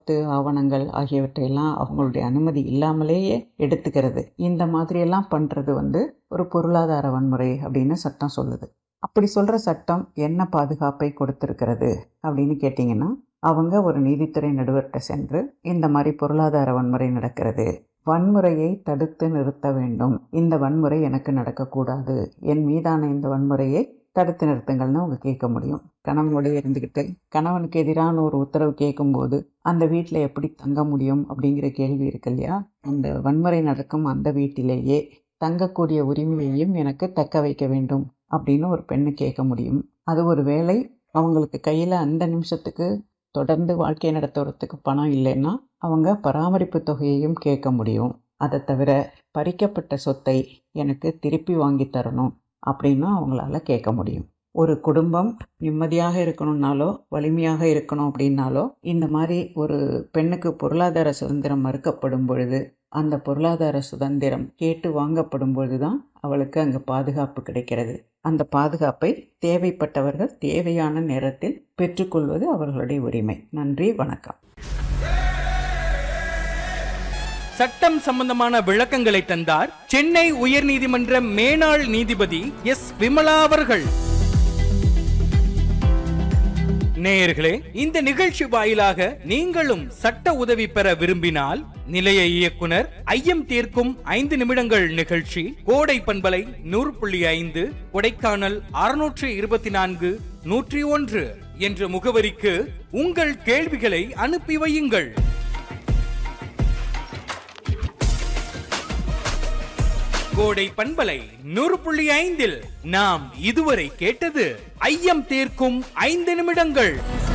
சொத்து ஆவணங்கள் ஆகியவற்றையெல்லாம் அவங்களுடைய அனுமதி இல்லாமலேயே எடுத்துக்கிறது இந்த மாதிரியெல்லாம் பண்ணுறது வந்து ஒரு பொருளாதார வன்முறை அப்படின்னு சட்டம் சொல்லுது அப்படி சொல்கிற சட்டம் என்ன பாதுகாப்பை கொடுத்துருக்கிறது அப்படின்னு கேட்டிங்கன்னா அவங்க ஒரு நீதித்துறை நடுவர்கிட்ட சென்று இந்த மாதிரி பொருளாதார வன்முறை நடக்கிறது வன்முறையை தடுத்து நிறுத்த வேண்டும் இந்த வன்முறை எனக்கு நடக்கக்கூடாது என் மீதான இந்த வன்முறையை தடுத்து நிறுத்துங்கள்னு அவங்க கேட்க முடியும் கணவனோட இருந்துக்கிட்டு கணவனுக்கு எதிரான ஒரு உத்தரவு கேட்கும்போது அந்த வீட்டில் எப்படி தங்க முடியும் அப்படிங்கிற கேள்வி இருக்கு இல்லையா அந்த வன்முறை நடக்கும் அந்த வீட்டிலேயே தங்கக்கூடிய உரிமையையும் எனக்கு தக்க வைக்க வேண்டும் அப்படின்னு ஒரு பெண்ணு கேட்க முடியும் அது ஒரு வேளை அவங்களுக்கு கையில் அந்த நிமிஷத்துக்கு தொடர்ந்து வாழ்க்கை நடத்துறதுக்கு பணம் இல்லைன்னா அவங்க பராமரிப்பு தொகையையும் கேட்க முடியும் அதை தவிர பறிக்கப்பட்ட சொத்தை எனக்கு திருப்பி வாங்கி தரணும் அப்படின்னு அவங்களால கேட்க முடியும் ஒரு குடும்பம் நிம்மதியாக இருக்கணும்னாலோ வலிமையாக இருக்கணும் அப்படின்னாலோ இந்த மாதிரி ஒரு பெண்ணுக்கு பொருளாதார சுதந்திரம் மறுக்கப்படும் பொழுது அந்த பொருளாதார சுதந்திரம் கேட்டு வாங்கப்படும் பொழுது தான் அவளுக்கு அங்கே பாதுகாப்பு கிடைக்கிறது அந்த பாதுகாப்பை தேவைப்பட்டவர்கள் தேவையான நேரத்தில் பெற்றுக்கொள்வது அவர்களுடைய உரிமை நன்றி வணக்கம் சட்டம் சம்பந்தமான விளக்கங்களை தந்தார் சென்னை உயர்நீதிமன்ற மேனாள் நீதிபதி எஸ் விமலா அவர்கள் நேயர்களே இந்த நிகழ்ச்சி வாயிலாக நீங்களும் சட்ட உதவி பெற விரும்பினால் நிலைய இயக்குனர் ஐயம் தீர்க்கும் ஐந்து நிமிடங்கள் நிகழ்ச்சி கோடை பண்பலை நூறு புள்ளி ஐந்து கொடைக்கானல் அறுநூற்று இருபத்தி நான்கு நூற்றி ஒன்று என்ற முகவரிக்கு உங்கள் கேள்விகளை அனுப்பி வையுங்கள் கோடை பண்பலை நூறு புள்ளி ஐந்தில் நாம் இதுவரை கேட்டது ஐயம் தீர்க்கும் ஐந்து நிமிடங்கள்